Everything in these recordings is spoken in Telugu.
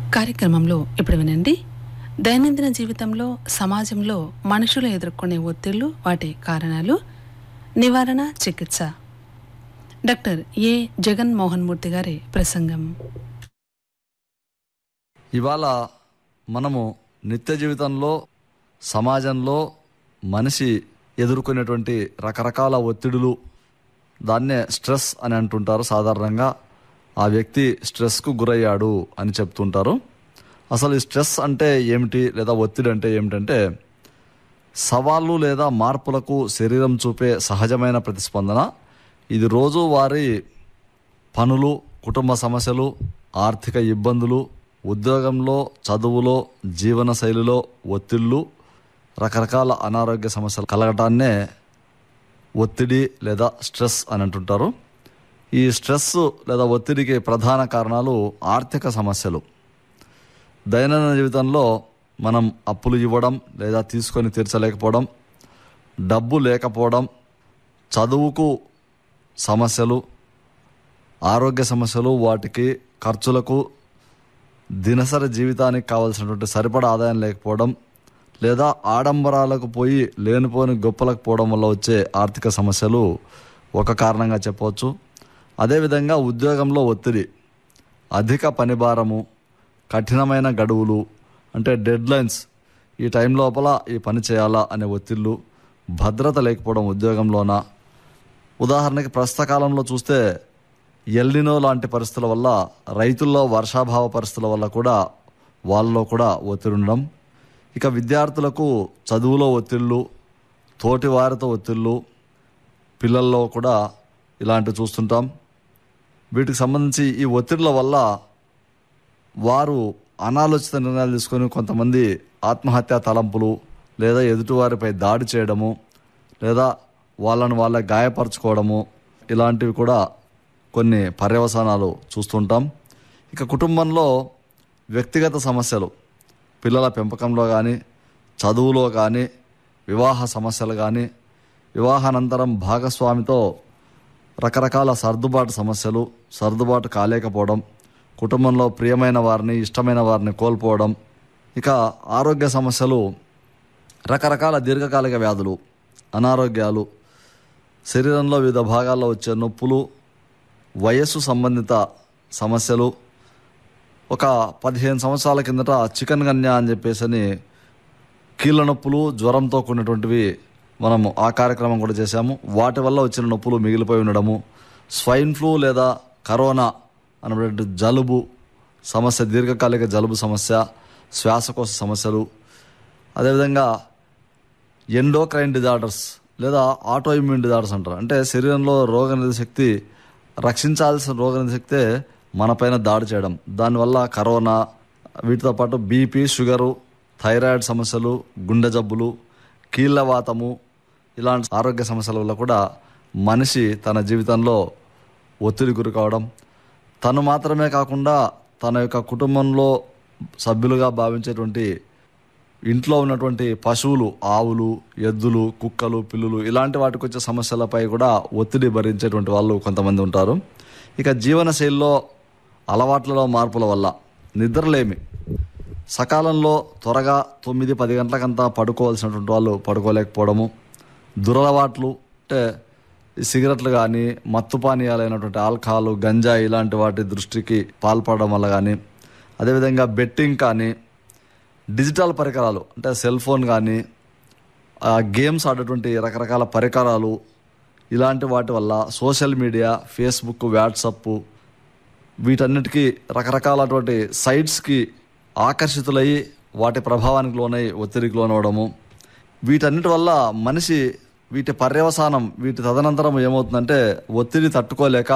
కార్యక్రమంలో ఇప్పుడు వినండి దైనందిన జీవితంలో సమాజంలో మనుషులు ఎదుర్కొనే ఒత్తిళ్లు వాటి కారణాలు నివారణ చికిత్స డాక్టర్ ఏ జగన్ మోహన్ మూర్తి గారి ప్రసంగం ఇవాళ మనము నిత్య జీవితంలో సమాజంలో మనిషి ఎదుర్కొనేటువంటి రకరకాల ఒత్తిడులు దాన్నే స్ట్రెస్ అని అంటుంటారు సాధారణంగా ఆ వ్యక్తి స్ట్రెస్కు గురయ్యాడు అని చెప్తుంటారు అసలు ఈ స్ట్రెస్ అంటే ఏమిటి లేదా ఒత్తిడి అంటే ఏమిటంటే సవాళ్ళు లేదా మార్పులకు శరీరం చూపే సహజమైన ప్రతిస్పందన ఇది రోజువారీ పనులు కుటుంబ సమస్యలు ఆర్థిక ఇబ్బందులు ఉద్యోగంలో చదువులో జీవన శైలిలో ఒత్తిళ్ళు రకరకాల అనారోగ్య సమస్యలు కలగటాన్నే ఒత్తిడి లేదా స్ట్రెస్ అని అంటుంటారు ఈ స్ట్రెస్ లేదా ఒత్తిడికి ప్రధాన కారణాలు ఆర్థిక సమస్యలు దైనందిన జీవితంలో మనం అప్పులు ఇవ్వడం లేదా తీసుకొని తీర్చలేకపోవడం డబ్బు లేకపోవడం చదువుకు సమస్యలు ఆరోగ్య సమస్యలు వాటికి ఖర్చులకు దినసరి జీవితానికి కావాల్సినటువంటి సరిపడా ఆదాయం లేకపోవడం లేదా ఆడంబరాలకు పోయి లేనిపోని గొప్పలకు పోవడం వల్ల వచ్చే ఆర్థిక సమస్యలు ఒక కారణంగా చెప్పవచ్చు అదేవిధంగా ఉద్యోగంలో ఒత్తిడి అధిక పనిభారము కఠినమైన గడువులు అంటే డెడ్ లైన్స్ ఈ టైం లోపల ఈ పని చేయాలా అనే ఒత్తిళ్ళు భద్రత లేకపోవడం ఉద్యోగంలోన ఉదాహరణకి ప్రస్తుత కాలంలో చూస్తే ఎల్నినో లాంటి పరిస్థితుల వల్ల రైతుల్లో వర్షాభావ పరిస్థితుల వల్ల కూడా వాళ్ళలో కూడా ఒత్తిడి ఉండడం ఇక విద్యార్థులకు చదువులో ఒత్తిళ్ళు తోటి వారితో ఒత్తిళ్ళు పిల్లల్లో కూడా ఇలాంటివి చూస్తుంటాం వీటికి సంబంధించి ఈ ఒత్తిడిల వల్ల వారు అనాలోచిత నిర్ణయాలు తీసుకొని కొంతమంది ఆత్మహత్యా తలంపులు లేదా ఎదుటివారిపై దాడి చేయడము లేదా వాళ్ళను వాళ్ళ గాయపరచుకోవడము ఇలాంటివి కూడా కొన్ని పర్యవసానాలు చూస్తుంటాం ఇక కుటుంబంలో వ్యక్తిగత సమస్యలు పిల్లల పెంపకంలో కానీ చదువులో కానీ వివాహ సమస్యలు కానీ వివాహానంతరం భాగస్వామితో రకరకాల సర్దుబాటు సమస్యలు సర్దుబాటు కాలేకపోవడం కుటుంబంలో ప్రియమైన వారిని ఇష్టమైన వారిని కోల్పోవడం ఇక ఆరోగ్య సమస్యలు రకరకాల దీర్ఘకాలిక వ్యాధులు అనారోగ్యాలు శరీరంలో వివిధ భాగాల్లో వచ్చే నొప్పులు వయస్సు సంబంధిత సమస్యలు ఒక పదిహేను సంవత్సరాల కిందట చికెన్ గన్యా అని చెప్పేసి అని కీళ్ళ నొప్పులు జ్వరంతో కూడినటువంటివి మనము ఆ కార్యక్రమం కూడా చేశాము వాటి వల్ల వచ్చిన నొప్పులు మిగిలిపోయి ఉండడము స్వైన్ ఫ్లూ లేదా కరోనా అనేటువంటి జలుబు సమస్య దీర్ఘకాలిక జలుబు సమస్య శ్వాసకోశ సమస్యలు అదేవిధంగా ఎండోక్రైన్ డిజార్డర్స్ లేదా ఆటో ఇమ్యూన్ డిజార్డర్స్ అంటారు అంటే శరీరంలో రోగనిరోధక శక్తి రక్షించాల్సిన రోగనిరోధక శక్తే మనపైన దాడి చేయడం దానివల్ల కరోనా వీటితో పాటు బీపీ షుగరు థైరాయిడ్ సమస్యలు గుండె జబ్బులు కీళ్ళవాతము ఇలాంటి ఆరోగ్య సమస్యల వల్ల కూడా మనిషి తన జీవితంలో ఒత్తిడి గురి కావడం తను మాత్రమే కాకుండా తన యొక్క కుటుంబంలో సభ్యులుగా భావించేటువంటి ఇంట్లో ఉన్నటువంటి పశువులు ఆవులు ఎద్దులు కుక్కలు పిల్లులు ఇలాంటి వాటికి వచ్చే సమస్యలపై కూడా ఒత్తిడి భరించేటువంటి వాళ్ళు కొంతమంది ఉంటారు ఇక జీవన శైలిలో అలవాట్లలో మార్పుల వల్ల నిద్రలేమి సకాలంలో త్వరగా తొమ్మిది పది గంటలకంతా పడుకోవాల్సినటువంటి వాళ్ళు పడుకోలేకపోవడము దురలవాట్లు అంటే ఈ సిగరెట్లు కానీ మత్తు పానీయాలైనటువంటి ఆల్కహాల్ గంజా ఇలాంటి వాటి దృష్టికి పాల్పడడం వల్ల కానీ అదేవిధంగా బెట్టింగ్ కానీ డిజిటల్ పరికరాలు అంటే సెల్ ఫోన్ కానీ ఆ గేమ్స్ ఆడేటువంటి రకరకాల పరికరాలు ఇలాంటి వాటి వల్ల సోషల్ మీడియా ఫేస్బుక్ వాట్సప్ వీటన్నిటికీ రకరకాలటువంటి సైట్స్కి ఆకర్షితులయ్యి వాటి ప్రభావానికి లోనై ఒత్తిడికి లోనవడము వీటన్నిటి వల్ల మనిషి వీటి పర్యవసానం వీటి తదనంతరం ఏమవుతుందంటే ఒత్తిడి తట్టుకోలేక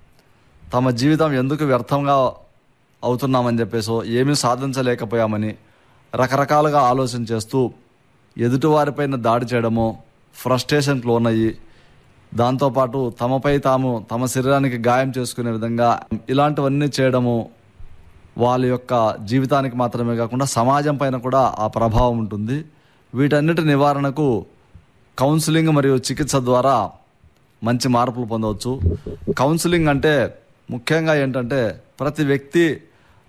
తమ జీవితం ఎందుకు వ్యర్థంగా అవుతున్నామని చెప్పేసో ఏమీ సాధించలేకపోయామని రకరకాలుగా ఆలోచన చేస్తూ ఎదుటివారిపైన దాడి చేయడమో ఫ్రస్ట్రేషన్కి లోనయ్యి దాంతోపాటు తమపై తాము తమ శరీరానికి గాయం చేసుకునే విధంగా ఇలాంటివన్నీ చేయడము వాళ్ళ యొక్క జీవితానికి మాత్రమే కాకుండా సమాజం పైన కూడా ఆ ప్రభావం ఉంటుంది వీటన్నిటి నివారణకు కౌన్సిలింగ్ మరియు చికిత్స ద్వారా మంచి మార్పులు పొందవచ్చు కౌన్సిలింగ్ అంటే ముఖ్యంగా ఏంటంటే ప్రతి వ్యక్తి